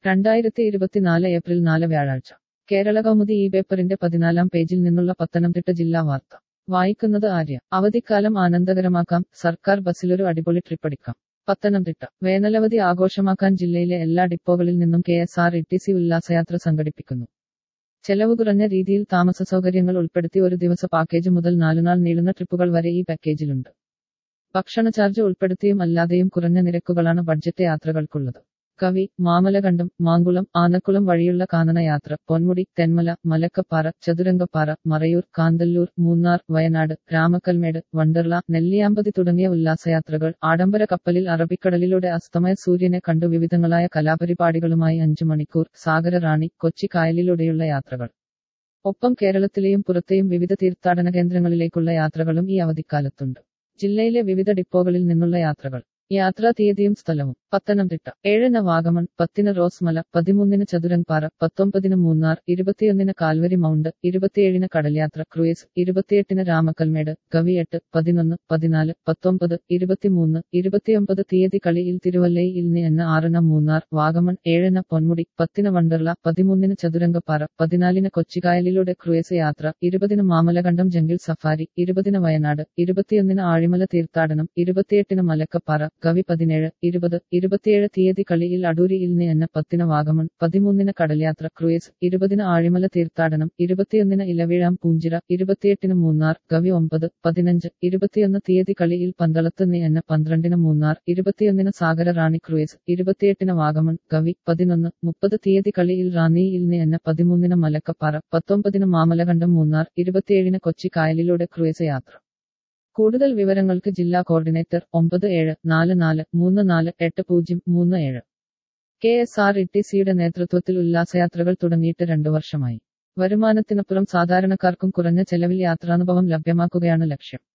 രണ്ടായിരത്തി ഇരുപത്തിനാല് ഏപ്രിൽ നാല് വ്യാഴാഴ്ച കേരള കൗമുദി ഈ പേപ്പറിന്റെ പതിനാലാം പേജിൽ നിന്നുള്ള പത്തനംതിട്ട ജില്ലാ വാർത്ത വായിക്കുന്നത് ആര്യ അവധിക്കാലം ആനന്ദകരമാക്കാം സർക്കാർ ബസ്സിലൊരു അടിപൊളി ട്രിപ്പടിക്കാം പത്തനംതിട്ട വേനലവധി ആഘോഷമാക്കാൻ ജില്ലയിലെ എല്ലാ ഡിപ്പോകളിൽ നിന്നും K S R T C സി ഉല്ലാസയാത്ര സംഘടിപ്പിക്കുന്നു ചെലവ് കുറഞ്ഞ രീതിയിൽ താമസ സൗകര്യങ്ങൾ ഉൾപ്പെടുത്തി ഒരു ദിവസ പാക്കേജ് മുതൽ നാലുനാൾ നീളുന്ന ട്രിപ്പുകൾ വരെ ഈ പാക്കേജിലുണ്ട് ഭക്ഷണ ചാർജ് ഉൾപ്പെടുത്തിയും അല്ലാതെയും കുറഞ്ഞ നിരക്കുകളാണ് ബഡ്ജറ്റ് യാത്രകൾക്കുള്ളത് കവി മാമലകണ്ടം മാങ്കുളം ആനക്കുളം വഴിയുള്ള കാനന യാത്ര പൊന്മുടി തെന്മല മലക്കപ്പാറ ചതുരംഗപ്പാറ മറയൂർ കാന്തല്ലൂർ മൂന്നാർ വയനാട് രാമക്കൽമേട് വണ്ടർല നെല്ലിയാമ്പതി തുടങ്ങിയ ഉല്ലാസയാത്രകൾ ആഡംബര കപ്പലിൽ അറബിക്കടലിലൂടെ അസ്തമയ സൂര്യനെ കണ്ടു വിവിധങ്ങളായ കലാപരിപാടികളുമായി അഞ്ചു മണിക്കൂർ സാഗര റാണി കൊച്ചി കായലിലൂടെയുള്ള യാത്രകൾ ഒപ്പം കേരളത്തിലെയും പുറത്തെയും വിവിധ തീർത്ഥാടന കേന്ദ്രങ്ങളിലേക്കുള്ള യാത്രകളും ഈ അവധിക്കാലത്തുണ്ട് ജില്ലയിലെ വിവിധ ഡിപ്പോകളിൽ നിന്നുള്ള യാത്രകൾ യാത്രാ തീയതിയും സ്ഥലവും പത്തനംതിട്ട ഏഴിന് വാഗമൺ പത്തിന് റോസ്മല പതിമൂന്നിന് ചതുരംഗപ്പാറ പത്തൊമ്പതിന് മൂന്നാർ ഇരുപത്തിയൊന്നിന് കാൽവരി മൗണ്ട് ഇരുപത്തിയേഴിന് കടൽയാത്ര ക്രൂയിസ് ഇരുപത്തിയെട്ടിന് രാമക്കൽമേട് കവിയെട്ട് പതിനൊന്ന് പതിനാല് പത്തൊമ്പത് ഇരുപത്തിമൂന്ന് ഇരുപത്തിയൊമ്പത് തീയതി കളിയിൽ തിരുവല്ലയിൽ നിന്ന് ആറിന് മൂന്നാർ വാഗമൺ ഏഴിന് പൊന്മുടി പത്തിന് വണ്ടർല പതിമൂന്നിന് ചതുരംഗപ്പാറ പതിനാലിന് കൊച്ചിക്കായലിലൂടെ ക്രൂയിസ് യാത്ര ഇരുപതിന് മാമലകണ്ടം ജംഗിൾ സഫാരി ഇരുപതിന് വയനാട് ഇരുപത്തിയൊന്നിന് ആഴിമല തീർത്ഥാടനം ഇരുപത്തിയെട്ടിന് മലക്കപ്പാറ കവി പതിനേഴ് ഇരുപത് ഇരുപത്തിയേഴ് തീയതി കളിയിൽ അടൂരിയിൽ നിന്ന് പത്തിന് വാഗമൺ പതിമൂന്നിന് കടൽയാത്ര ക്രൂയിസ് ഇരുപതിന് ആഴിമല തീർത്ഥാടനം ഇരുപത്തിയൊന്നിന് ഇലവീഴാം പൂഞ്ചിറ ഇരുപത്തിയെട്ടിന് മൂന്നാർ കവി ഒമ്പത് പതിനഞ്ച് ഇരുപത്തിയൊന്ന് തീയതി കളിയിൽ പന്തളത്ത് നിന്ന് പന്ത്രണ്ടിന് മൂന്നാർ ഇരുപത്തിയൊന്നിന് സാഗര റാണി ക്രൂയിസ് ഇരുപത്തിയെട്ടിന് വാഗമൺ കവി പതിനൊന്ന് മുപ്പത് തീയതി കളിയിൽ റാന്നിയിൽ നിന്ന് പതിമൂന്നിന് മലക്കപ്പാറ പത്തൊമ്പതിന് മാമലകണ്ടം മൂന്നാർ ഇരുപത്തിയേഴിന് കൊച്ചി കായലിലൂടെ ക്രൂയിസ് യാത്ര കൂടുതൽ വിവരങ്ങൾക്ക് ജില്ലാ കോർഡിനേറ്റർ ഒമ്പത് ഏഴ് നാല് നാല് മൂന്ന് നാല് എട്ട് പൂജ്യം മൂന്ന് ഏഴ് കെ എസ് ആർ ഇ ടി സിയുടെ നേതൃത്വത്തിൽ ഉല്ലാസയാത്രകൾ തുടങ്ങിയിട്ട് രണ്ടു വർഷമായി വരുമാനത്തിനപ്പുറം സാധാരണക്കാർക്കും കുറഞ്ഞ ചെലവിൽ യാത്രാനുഭവം ലഭ്യമാക്കുകയാണ് ലക്ഷ്യം